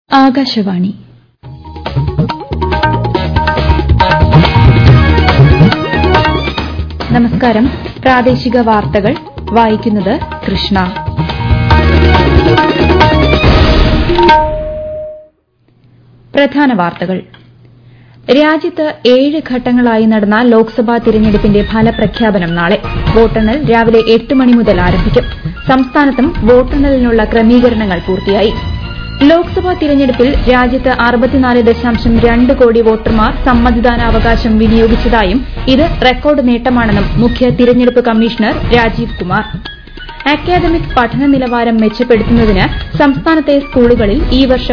ആകാശവാണി നമസ്കാരം പ്രാദേശിക വാർത്തകൾ വായിക്കുന്നത് കൃഷ്ണ പ്രധാന വാർത്തകൾ രാജ്യത്ത് ഏഴ് ഘട്ടങ്ങളായി നടന്ന ലോക്സഭാ തിരഞ്ഞെടുപ്പിന്റെ ഫലപ്രഖ്യാപനം നാളെ വോട്ടെണ്ണൽ രാവിലെ എട്ട് മണി മുതൽ ആരംഭിക്കും സംസ്ഥാനത്തും വോട്ടെണ്ണലിനുള്ള ക്രമീകരണങ്ങൾ പൂർത്തിയായി ലോക്സഭാ തിരഞ്ഞെടുപ്പിൽ രാജ്യത്ത് അറുപത്തിനാല് ദശാംശം രണ്ട് കോടി വോട്ടർമാർ സമ്മതിദാനാവകാശം വിനിയോഗിച്ചതായും ഇത് റെക്കോർഡ് നേട്ടമാണെന്നും മുഖ്യ തിരഞ്ഞെടുപ്പ് കമ്മീഷണർ രാജീവ് കുമാർ അക്കാദമിക് പഠന നിലവാരം മെച്ചപ്പെടുത്തുന്നതിന് സംസ്ഥാനത്തെ സ്കൂളുകളിൽ ഈ വർഷം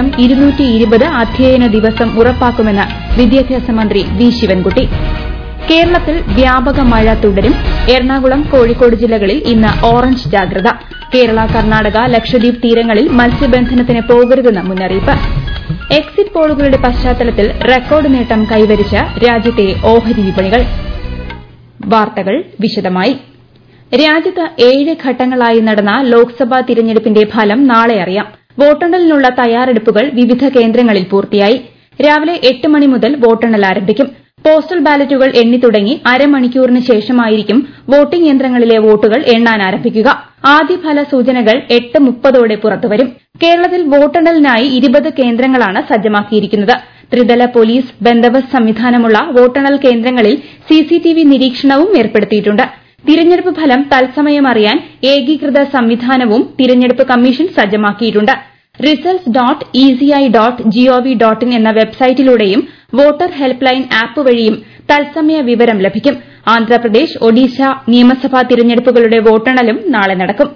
അധ്യയന ദിവസം ഉറപ്പാക്കുമെന്ന് വിദ്യാഭ്യാസ മന്ത്രി വി ശിവൻകുട്ടി കേരളത്തിൽ വ്യാപക മഴ തുടരും എറണാകുളം കോഴിക്കോട് ജില്ലകളിൽ ഇന്ന് ഓറഞ്ച് ജാഗ്രത കേരള കർണാടക ലക്ഷദ്വീപ് തീരങ്ങളിൽ മത്സ്യബന്ധനത്തിന് പോകരുതെന്ന് മുന്നറിയിപ്പ് എക്സിറ്റ് പോളുകളുടെ പശ്ചാത്തലത്തിൽ റെക്കോർഡ് നേട്ടം കൈവരിച്ച രാജ്യത്തെ ഓഹരി വിപണികൾ വാർത്തകൾ വിശദമായി രാജ്യത്ത് ഏഴ് ഘട്ടങ്ങളായി നടന്ന ലോക്സഭാ തിരഞ്ഞെടുപ്പിന്റെ ഫലം നാളെ അറിയാം വോട്ടെണ്ണലിനുള്ള തയ്യാറെടുപ്പുകൾ വിവിധ കേന്ദ്രങ്ങളിൽ പൂർത്തിയായി രാവിലെ എട്ട് മണി മുതൽ വോട്ടെണ്ണൽ ആരംഭിക്കും പോസ്റ്റൽ ബാലറ്റുകൾ എണ്ണിത്തുടങ്ങി അരമണിക്കൂറിന് ശേഷമായിരിക്കും വോട്ടിംഗ് യന്ത്രങ്ങളിലെ വോട്ടുകൾ എണ്ണാൻ ആരംഭിക്കുക ആദ്യഫല സൂചനകൾ എട്ട് മുപ്പതോടെ പുറത്തുവരും കേരളത്തിൽ വോട്ടെണ്ണലിനായി ഇരുപത് കേന്ദ്രങ്ങളാണ് സജ്ജമാക്കിയിരിക്കുന്നത് ത്രിതല പോലീസ് ബന്ദോബസ്ത് സംവിധാനമുള്ള വോട്ടെണ്ണൽ കേന്ദ്രങ്ങളിൽ സിസിടിവി നിരീക്ഷണവും ഏർപ്പെടുത്തിയിട്ടുണ്ട് തിരഞ്ഞെടുപ്പ് ഫലം തത്സമയം അറിയാൻ ഏകീകൃത സംവിധാനവും തിരഞ്ഞെടുപ്പ് കമ്മീഷൻ സജ്ജമാക്കിയിട്ടുണ്ട് results dot ECI dot GOV dot in എന്ന വെബ്സൈറ്റിലൂടെയും വോട്ടർ ഹെൽപ്പ് ലൈൻ ആപ്പ് വഴിയും തത്സമയ വിവരം ലഭിക്കും ആന്ധ്രാപ്രദേശ് ഒഡീഷ നിയമസഭാ തിരഞ്ഞെടുപ്പുകളുടെ വോട്ടെണ്ണലും നാളെ നടക്കും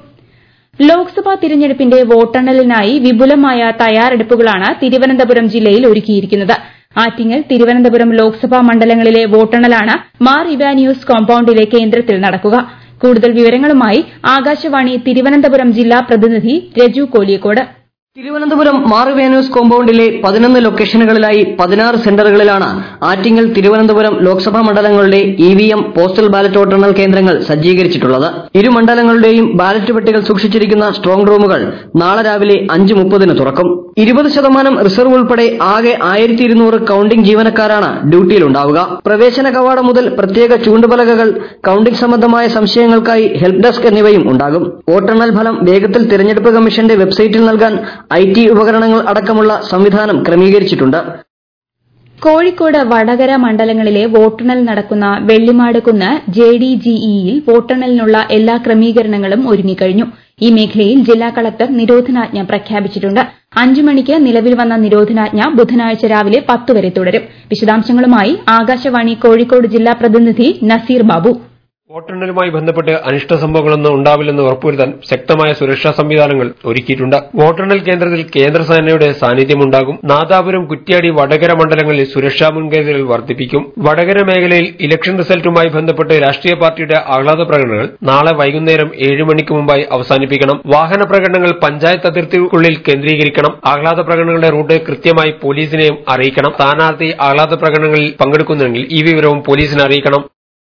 ലോക്സഭാ തിരഞ്ഞെടുപ്പിന്റെ വോട്ടെണ്ണലിനായി വിപുലമായ തയ്യാറെടുപ്പുകളാണ് തിരുവനന്തപുരം ജില്ലയിൽ ഒരുക്കിയിരിക്കുന്നത് ആറ്റിങ്ങൽ തിരുവനന്തപുരം ലോക്സഭാ മണ്ഡലങ്ങളിലെ വോട്ടെണ്ണലാണ് മാർ ഇവാനിയോസ് കോമ്പൌണ്ടിലെ കേന്ദ്രത്തിൽ നടക്കുക കൂടുതൽ വിവരങ്ങളുമായി ആകാശവാണി തിരുവനന്തപുരം ജില്ലാ പ്രതിനിധി രജു കോലിയക്കോട് തിരുവനന്തപുരം മാർ ഇവാനിയോസ് കോമ്പൌണ്ടിലെ പതിനൊന്ന് ലൊക്കേഷനുകളിലായി പതിനാറ് സെന്ററുകളിലാണ് ആറ്റിങ്ങൽ തിരുവനന്തപുരം ലോക്സഭാ മണ്ഡലങ്ങളുടെ E V M postal ballot വോട്ടെണ്ണൽ കേന്ദ്രങ്ങൾ സജ്ജീകരിച്ചിട്ടുള്ളത് ഇരു മണ്ഡലങ്ങളുടെയും ബാലറ്റ് പെട്ടികൾ സൂക്ഷിച്ചിരിക്കുന്ന സ്ട്രോങ് റൂമുകൾ നാളെ രാവിലെ അഞ്ച് മുപ്പതിന് തുറക്കും ഇരുപത് ശതമാനം റിസർവ് ഉൾപ്പെടെ ആകെ ആയിരത്തി ഇരുന്നൂറ് കൌണ്ടിംഗ് ജീവനക്കാരാണ് ഡ്യൂട്ടിയിലുണ്ടാവുക പ്രവേശന കവാടം മുതൽ പ്രത്യേക ചൂണ്ടുപലകകൾ കൌണ്ടിംഗ് സംബന്ധമായ സംശയങ്ങൾക്കായി ഹെൽപ്പ് ഡെസ്ക് എന്നിവയും ഉണ്ടാകും വോട്ടെണ്ണൽ ഫലം വേഗത്തിൽ തിരഞ്ഞെടുപ്പ് കമ്മീഷന്റെ വെബ്സൈറ്റിൽ നൽകാൻ ഐ ടി ഉപകരണങ്ങൾ അടക്കമുള്ള സംവിധാനം ക്രമീകരിച്ചിട്ടുണ്ട് കോഴിക്കോട് വടകര മണ്ഡലങ്ങളിലെ വോട്ടെണ്ണൽ നടക്കുന്ന വെള്ളിമാട് കുന്ന് ജെ ഡി ജിഇയിൽ വോട്ടെണ്ണലിനുള്ള എല്ലാ ക്രമീകരണങ്ങളും ഒരുങ്ങിക്കഴിഞ്ഞു ഈ മേഖലയിൽ ജില്ലാ കളക്ടർ നിരോധനാജ്ഞ പ്രഖ്യാപിച്ചിട്ടുണ്ട് അഞ്ചു മണിക്ക് നിലവിൽ വന്ന നിരോധനാജ്ഞ ബുധനാഴ്ച രാവിലെ പത്ത് വരെ തുടരും വിശദാംശങ്ങളുമായി ആകാശവാണി കോഴിക്കോട് ജില്ലാ പ്രതിനിധി നസീർ ബാബു വോട്ടെണ്ണലുമായി ബന്ധപ്പെട്ട് അനിഷ്ട സംഭവങ്ങളൊന്നും ഉണ്ടാവില്ലെന്ന് ഉറപ്പുവരുത്താൻ ശക്തമായ സുരക്ഷാ സംവിധാനങ്ങൾ ഒരുക്കിയിട്ടുണ്ട് വോട്ടെണ്ണൽ കേന്ദ്രത്തിൽ കേന്ദ്ര സേനയുടെ സാന്നിധ്യമുണ്ടാകും നാദാപുരം കുറ്റ്യാടി വടകര മണ്ഡലങ്ങളിൽ സുരക്ഷാ മുൻകരുതലുകൾ വർദ്ധിപ്പിക്കും വടകര മേഖലയിൽ ഇലക്ഷൻ റിസൾട്ടുമായി ബന്ധപ്പെട്ട് രാഷ്ട്രീയ പാർട്ടിയുടെ ആഹ്ലാദ പ്രകടനങ്ങൾ നാളെ വൈകുന്നേരം ഏഴ് മണിക്ക് മുമ്പായി അവസാനിപ്പിക്കണം വാഹന പ്രകടനങ്ങൾ പഞ്ചായത്ത് അതിർത്തിക്കുള്ളിൽ കേന്ദ്രീകരിക്കണം ആഹ്ലാദ പ്രകടനങ്ങളുടെ റൂട്ട് കൃത്യമായി പോലീസിനെയും അറിയിക്കണം സ്ഥാനാർത്ഥി ആഹ്ലാദ പ്രകടനങ്ങളിൽ പങ്കെടുക്കുന്നുണ്ടെങ്കിൽ ഈ വിവരവും പോലീസിനെ അറിയിക്കണം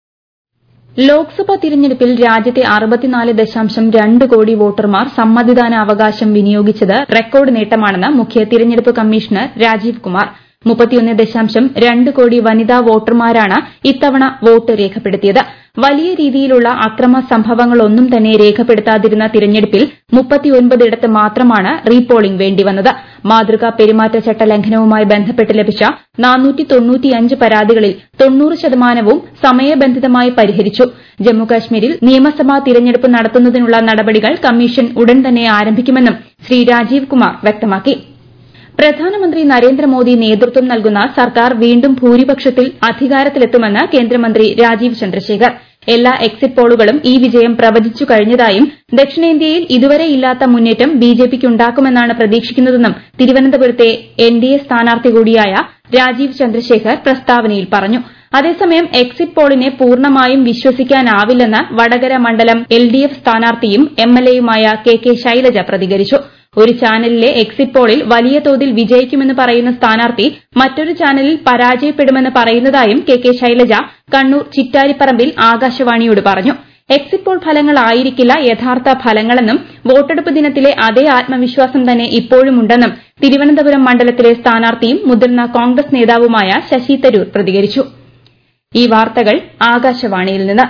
ലോക്സഭാ തിരഞ്ഞെടുപ്പിൽ രാജ്യത്തെ അറുപത്തിനാല് ദശാംശം രണ്ട് കോടി വോട്ടർമാർ സമ്മതിദാന അവകാശം വിനിയോഗിച്ചത് റെക്കോർഡ് നേട്ടമാണെന്ന് മുഖ്യ തിരഞ്ഞെടുപ്പ് കമ്മീഷണർ രാജീവ് കുമാർ മുപ്പത്തിയൊന്ന് ദശാംശം രണ്ട് കോടി വനിതാ വോട്ടർമാരാണ് ഇത്തവണ വോട്ട് രേഖപ്പെടുത്തിയത് വലിയ രീതിയിലുള്ള അക്രമ സംഭവങ്ങളൊന്നും തന്നെ രേഖപ്പെടുത്താതിരുന്ന തിരഞ്ഞെടുപ്പിൽ മുപ്പത്തിയൊൻപതിടത്ത് മാത്രമാണ് റീപോളിംഗ് വേണ്ടിവന്നത് മാതൃകാ പെരുമാറ്റച്ചട്ട ലംഘനവുമായി ബന്ധപ്പെട്ട് ലഭിച്ച നാനൂറ്റി തൊണ്ണൂറ്റിയഞ്ച് പരാതികളിൽ തൊണ്ണൂറ് ശതമാനവും സമയബന്ധിതമായി പരിഹരിച്ചു ജമ്മുകാശ്മീരിൽ നിയമസഭാ തിരഞ്ഞെടുപ്പ് നടത്തുന്നതിനുള്ള നടപടികൾ കമ്മീഷൻ ഉടൻ തന്നെ ആരംഭിക്കുമെന്നും ശ്രീ രാജീവ് കുമാർ വ്യക്തമാക്കി പ്രധാനമന്ത്രി നരേന്ദ്രമോദി നേതൃത്വം നൽകുന്ന സർക്കാർ വീണ്ടും ഭൂരിപക്ഷത്തിൽ അധികാരത്തിലെത്തുമെന്ന് കേന്ദ്രമന്ത്രി രാജീവ് ചന്ദ്രശേഖർ എല്ലാ എക്സിറ്റ് പോളുകളും ഈ വിജയം പ്രവചിച്ചു കഴിഞ്ഞതായും ദക്ഷിണേന്ത്യയിൽ ഇതുവരെ ഇല്ലാത്ത മുന്നേറ്റം ബിജെപിക്കുണ്ടാക്കുമെന്നാണ് പ്രതീക്ഷിക്കുന്നതെന്നും തിരുവനന്തപുരത്തെ എൻഡിഎ സ്ഥാനാർത്ഥി കൂടിയായ രാജീവ് ചന്ദ്രശേഖർ പ്രസ്താവനയിൽ പറഞ്ഞു അതേസമയം എക്സിറ്റ് പോളിനെ പൂർണ്ണമായും വിശ്വസിക്കാനാവില്ലെന്ന് വടകര മണ്ഡലം എൽഡിഎഫ് സ്ഥാനാർത്ഥിയും എംഎൽഎയുമായ കെ കെ ശൈലജ പ്രതികരിച്ചു ഒരു ചാനലിലെ എക്സിറ്റ് പോളിൽ വലിയ തോതിൽ വിജയിക്കുമെന്ന് പറയുന്ന സ്ഥാനാർത്ഥി മറ്റൊരു ചാനലിൽ പരാജയപ്പെടുമെന്ന് പറയുന്നതായും കെ കെ ശൈലജ കണ്ണൂർ ചിറ്റാരിപ്പറമ്പിൽ ആകാശവാണിയോട് പറഞ്ഞു എക്സിറ്റ് പോൾ ഫലങ്ങളായിരിക്കില്ല യഥാർത്ഥ ഫലങ്ങളെന്നും വോട്ടെടുപ്പ് ദിനത്തിലെ അതേ ആത്മവിശ്വാസം തന്നെ ഇപ്പോഴുമുണ്ടെന്നും തിരുവനന്തപുരം മണ്ഡലത്തിലെ സ്ഥാനാർത്ഥിയും മുതിർന്ന കോൺഗ്രസ് നേതാവുമായ ശശി തരൂർ പ്രതികരിച്ചു ഈ വാർത്തകൾ ആകാശവാണിയിൽ നിന്ന്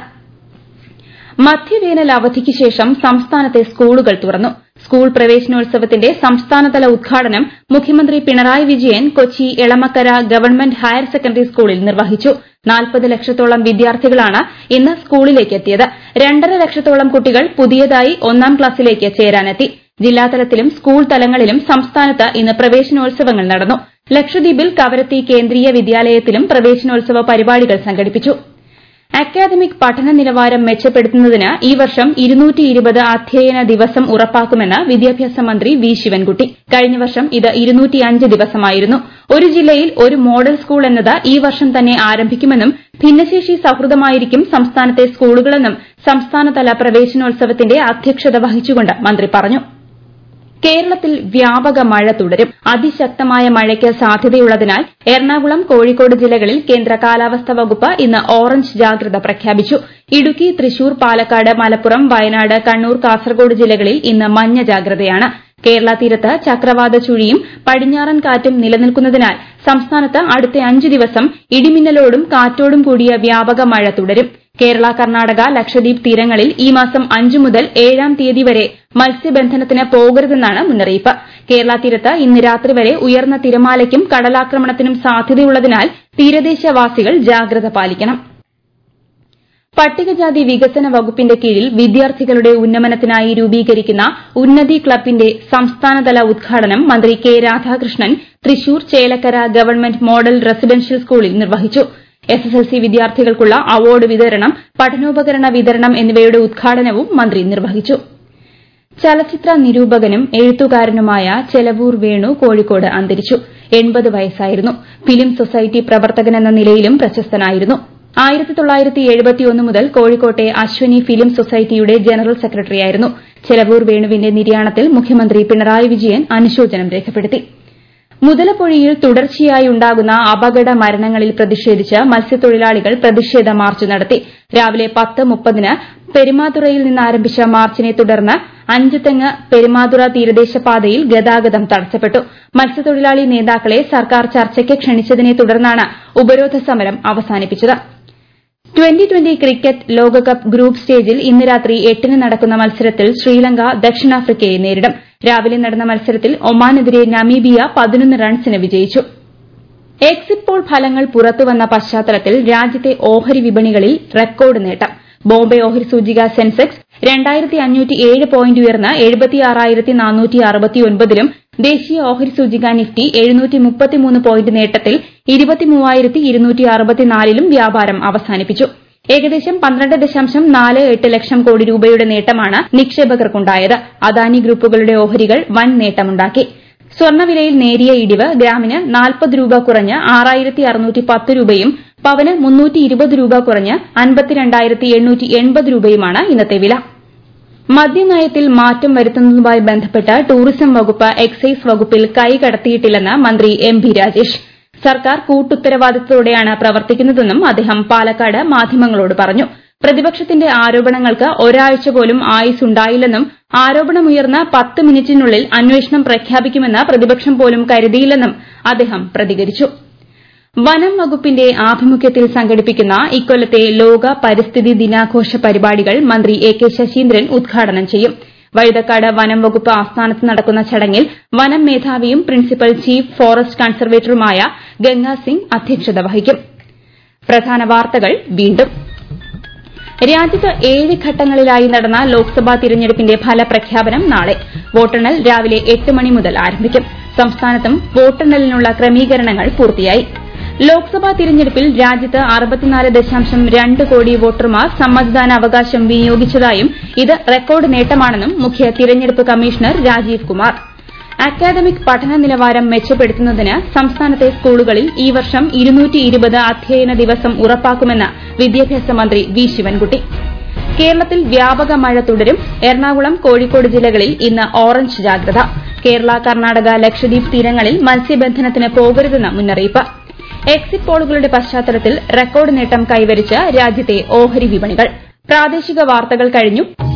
മധ്യവേനൽ അവധിക്ക് ശേഷം സംസ്ഥാനത്തെ സ്കൂളുകൾ തുറന്നു സ്കൂൾ പ്രവേശനോത്സവത്തിന്റെ സംസ്ഥാനതല ഉദ്ഘാടനം മുഖ്യമന്ത്രി Pinarayi Vijayan Kochi Elamakkara government higher secondary സ്കൂളിൽ നിർവഹിച്ചു നാൽപ്പത് ലക്ഷത്തോളം വിദ്യാർത്ഥികളാണ് ഇന്ന് സ്കൂളിലേക്ക് എത്തിയത് രണ്ടര ലക്ഷത്തോളം കുട്ടികൾ പുതിയതായി ഒന്നാം ക്ലാസ്സിലേക്ക് ചേരാനെത്തി ജില്ലാതലത്തിലും സ്കൂൾ തലങ്ങളിലും സംസ്ഥാനത്ത് ഇന്ന് പ്രവേശനോത്സവങ്ങൾ നടന്നു ലക്ഷദ്വീപിൽ കവരത്തി കേന്ദ്രീയ വിദ്യാലയത്തിലും പ്രവേശനോത്സവ പരിപാടികൾ സംഘടിപ്പിച്ചു അക്കാദമിക് പഠന നിലവാരം മെച്ചപ്പെടുത്തുന്നതിന് ഈ വർഷം അധ്യയന ദിവസം ഉറപ്പാക്കുമെന്ന് വിദ്യാഭ്യാസ മന്ത്രി വി ശിവൻകുട്ടി കഴിഞ്ഞ വർഷം ഇത് ദിവസമായിരുന്നു ഒരു ജില്ലയിൽ ഒരു മോഡൽ സ്കൂൾ എന്നത് ഈ വർഷം തന്നെ ആരംഭിക്കുമെന്നും ഭിന്നശേഷി സൌഹൃദമായിരിക്കും സംസ്ഥാനത്തെ സ്കൂളുകളെന്നും സംസ്ഥാനതല പ്രവേശനോത്സവത്തിന്റെ അധ്യക്ഷത വഹിച്ചുകൊണ്ട് മന്ത്രി പറഞ്ഞു കേരളത്തിൽ വ്യാപക മഴ തുടരും അതിശക്തമായ മഴയ്ക്ക് സാധ്യതയുള്ളതിനാൽ എറണാകുളം കോഴിക്കോട് ജില്ലകളിൽ കേന്ദ്ര കാലാവസ്ഥാ വകുപ്പ് ഇന്ന് ഓറഞ്ച് ജാഗ്രത പ്രഖ്യാപിച്ചു ഇടുക്കി തൃശൂർ പാലക്കാട് മലപ്പുറം വയനാട് കണ്ണൂർ കാസർഗോഡ് ജില്ലകളിൽ ഇന്ന് മഞ്ഞ ജാഗ്രതയാണ് കേരള തീരത്ത് ചക്രവാത ചുഴിയും പടിഞ്ഞാറൻ കാറ്റും നിലനിൽക്കുന്നതിനാൽ സംസ്ഥാനത്ത് അടുത്ത അഞ്ച് ദിവസം ഇടിമിന്നലോടും കാറ്റോടും കൂടിയ വ്യാപക മഴ തുടരും കേരള കർണാടക ലക്ഷദ്വീപ് തീരങ്ങളിൽ ഈ മാസം അഞ്ചു മുതൽ ഏഴാം തീയതി വരെ മത്സ്യബന്ധനത്തിന് പോകരുതെന്നാണ് മുന്നറിയിപ്പ് കേരള തീരത്ത് ഇന്ന് രാത്രി വരെ ഉയർന്ന തിരമാലയ്ക്കും കടലാക്രമണത്തിനും സാധ്യതയുള്ളതിനാൽ തീരദേശവാസികൾ ജാഗ്രത പാലിക്കണം പട്ടികജാതി വികസന വകുപ്പിന്റെ കീഴിൽ വിദ്യാർത്ഥികളുടെ ഉന്നമനത്തിനായി രൂപീകരിക്കുന്ന ഉന്നതി ക്ലബിന്റെ സംസ്ഥാനതല ഉദ്ഘാടനം മന്ത്രി K Radhakrishnan Thrissur Chelakkara government model residential സ്കൂളിൽ നിർവഹിച്ചു എസ്എസ്എൽസി വിദ്യാർത്ഥികൾക്കുള്ള അവാർഡ് വിതരണം പഠനോപകരണ വിതരണം എന്നിവയുടെ ഉദ്ഘാടനവും മന്ത്രി നിർവഹിച്ചു ചലച്ചിത്ര നിരൂപകനും എഴുത്തുകാരനുമായ ചെലവൂർ വേണു കോഴിക്കോട് അന്തരിച്ചു എൺപത് വയസ്സായിരുന്നു ഫിലിം സൊസൈറ്റി പ്രവർത്തകനെന്ന നിലയിലും പ്രശസ്തനായിരുന്നു ആയിരത്തി തൊള്ളായിരത്തി എഴുപത്തിയൊന്ന് മുതൽ കോഴിക്കോട്ടെ അശ്വനി ഫിലിം സൊസൈറ്റിയുടെ ജനറൽ സെക്രട്ടറിയായിരുന്നു ചെലവൂർ വേണുവിന്റെ നിര്യാണത്തിൽ മുഖ്യമന്ത്രി പിണറായി വിജയൻ അനുശോചനം രേഖപ്പെടുത്തി മുതലപ്പൊഴിയിൽ തുടർച്ചയായി ഉണ്ടാകുന്ന അപകട മരണങ്ങളിൽ പ്രതിഷേധിച്ച് മത്സ്യത്തൊഴിലാളികൾ പ്രതിഷേധ മാർച്ച് നടത്തി രാവിലെ പത്ത് മുപ്പതിന് പെരുമാതുറയിൽ നിന്ന് ആരംഭിച്ച മാർച്ചിനെ തുടർന്ന് അഞ്ചുതെങ്ങ് പെരുമാതുറ തീരദേശ പാതയിൽ ഗതാഗതം തടസ്സപ്പെട്ടു മത്സ്യത്തൊഴിലാളി നേതാക്കളെ സർക്കാർ ചർച്ചയ്ക്ക് ക്ഷണിച്ചതിനെ തുടർന്നാണ് ഉപരോധ സമരം അവസാനിപ്പിച്ചത് ട്വന്റി ട്വന്റി ക്രിക്കറ്റ് ലോകകപ്പ് ഗ്രൂപ്പ് സ്റ്റേജിൽ ഇന്ന് രാത്രി എട്ടിന് നടക്കുന്ന മത്സരത്തിൽ ശ്രീലങ്ക ദക്ഷിണാഫ്രിക്കയെ നേരിടും രാവിലെ നടന്ന മത്സരത്തിൽ ഒമാനെതിരെ നമീബിയ പതിനൊന്ന് റൺസിന് വിജയിച്ചു എക്സിറ്റ് പോൾ ഫലങ്ങൾ പുറത്തുവന്ന പശ്ചാത്തലത്തിൽ രാജ്യത്തെ ഓഹരി വിപണികളിൽ റെക്കോർഡ് നേട്ടം ബോംബെ ഓഹരി സൂചിക സെൻസെക്സ് രണ്ടായിരത്തി അഞ്ഞൂറ്റി ഏഴ് പോയിന്റ് ഉയർന്ന് എഴുപത്തിയാറായിരത്തി നാനൂറ്റി അറുപത്തിയൊൻപതിലും ദേശീയ ഓഹരി സൂചിക നിഫ്റ്റി എഴുന്നൂറ്റി മുപ്പത്തിമൂന്ന് പോയിന്റ് നേട്ടത്തിൽ ഇരുപത്തിമൂവായിരത്തി ഇരുന്നൂറ്റി അറുപത്തിനാലിലും വ്യാപാരം അവസാനിപ്പിച്ചു ഏകദേശം പന്ത്രണ്ട് ദശാംശം നാല് എട്ട് ലക്ഷം കോടി രൂപയുടെ നേട്ടമാണ് നിക്ഷേപകർക്കുണ്ടായത് അദാനി ഗ്രൂപ്പുകളുടെ ഓഹരികൾ വൻ നേട്ടമുണ്ടാക്കി സ്വർണ്ണവിലയിൽ നേരിയ ഇടിവ് ഗ്രാമിന് നാൽപ്പത് രൂപ കുറഞ്ഞ് ആറായിരത്തി അറുന്നൂറ്റി പത്ത് രൂപയും പവന് മുന്നൂറ്റി ഇരുപത് രൂപ കുറഞ്ഞ് അൻപത്തിരണ്ടായിരത്തി എണ്ണൂറ്റി എൺപത് രൂപയുമാണ് ഇന്നത്തെ വില മദ്യനയത്തിൽ മാറ്റം വരുത്തുന്നതുമായി ബന്ധപ്പെട്ട് ടൂറിസം വകുപ്പ് എക്സൈസ് വകുപ്പിൽ കൈകടത്തിയിട്ടില്ലെന്ന് മന്ത്രി എം ബി രാജേഷ് സർക്കാർ കൂട്ടുത്തരവാദിത്തത്തോടെയാണ് പ്രവർത്തിക്കുന്നതെന്നും അദ്ദേഹം പാലക്കാട് മാധ്യമങ്ങളോട് പറഞ്ഞു പ്രതിപക്ഷത്തിന്റെ ആരോപണങ്ങൾക്ക് ഒരാഴ്ച പോലും ആയുസുണ്ടായില്ലെന്നും ആരോപണമുയർന്ന പത്ത് മിനിറ്റിനുള്ളിൽ അന്വേഷണം പ്രഖ്യാപിക്കുമെന്ന് പ്രതിപക്ഷം പോലും കരുതിയില്ലെന്നും അദ്ദേഹം പ്രതികരിച്ചു വനം വകുപ്പിന്റെ ആഭിമുഖ്യത്തിൽ സംഘടിപ്പിക്കുന്ന ഇക്കൊല്ലത്തെ ലോക പരിസ്ഥിതി ദിനാഘോഷ പരിപാടികൾ മന്ത്രി എ കെ ശശീന്ദ്രൻ ഉദ്ഘാടനം ചെയ്യും വഴുതക്കാട് വനം വകുപ്പ് ആസ്ഥാനത്ത് നടക്കുന്ന ചടങ്ങിൽ വനം മേധാവിയും പ്രിൻസിപ്പൽ ചീഫ് ഫോറസ്റ്റ് കൺസർവേറ്ററുമായ ഗംഗാ സിംഗ് അധ്യക്ഷത വഹിക്കും പ്രധാന വാർത്തകൾ വീണ്ടും രാജ്യത്ത് ഏഴ് ഘട്ടങ്ങളിലായി നടന്ന ലോക്സഭാ തിരഞ്ഞെടുപ്പിന്റെ ഫലപ്രഖ്യാപനം നാളെ വോട്ടെണ്ണൽ രാവിലെ എട്ട് മണി മുതൽ ആരംഭിക്കും സംസ്ഥാനത്തും വോട്ടെണ്ണലിനുള്ള ക്രമീകരണങ്ങൾ പൂർത്തിയായി ലോക്സഭാ തിരഞ്ഞെടുപ്പിൽ രാജ്യത്ത് അറുപത്തിനാല് ദശാംശം രണ്ട് കോടി വോട്ടർമാർ സമ്മതിദാന അവകാശം വിനിയോഗിച്ചതായും ഇത് റെക്കോർഡ് നേട്ടമാണെന്നും മുഖ്യ തിരഞ്ഞെടുപ്പ് കമ്മീഷണർ രാജീവ് കുമാർ അക്കാദമിക് പഠന നിലവാരം മെച്ചപ്പെടുത്തുന്നതിന് സംസ്ഥാനത്തെ സ്കൂളുകളിൽ ഈ വർഷം അധ്യയന ദിവസം ഉറപ്പാക്കുമെന്ന് വിദ്യാഭ്യാസ മന്ത്രി വി ശിവൻകുട്ടി കേരളത്തിൽ വ്യാപക മഴ തുടരും എറണാകുളം കോഴിക്കോട് ജില്ലകളിൽ ഇന്ന് ഓറഞ്ച് ജാഗ്രത കേരള കർണാടക ലക്ഷദ്വീപ് തീരങ്ങളിൽ മത്സ്യബന്ധനത്തിന് പോകരുതെന്ന് മുന്നറിയിപ്പ് എക്സിറ്റ് പോളുകളുടെ പശ്ചാത്തലത്തിൽ റെക്കോർഡ് നേട്ടം കൈവരിച്ച് രാജ്യത്തെ ഓഹരി വിപണികൾ പ്രാദേശിക വാർത്തകൾ കഴിഞ്ഞു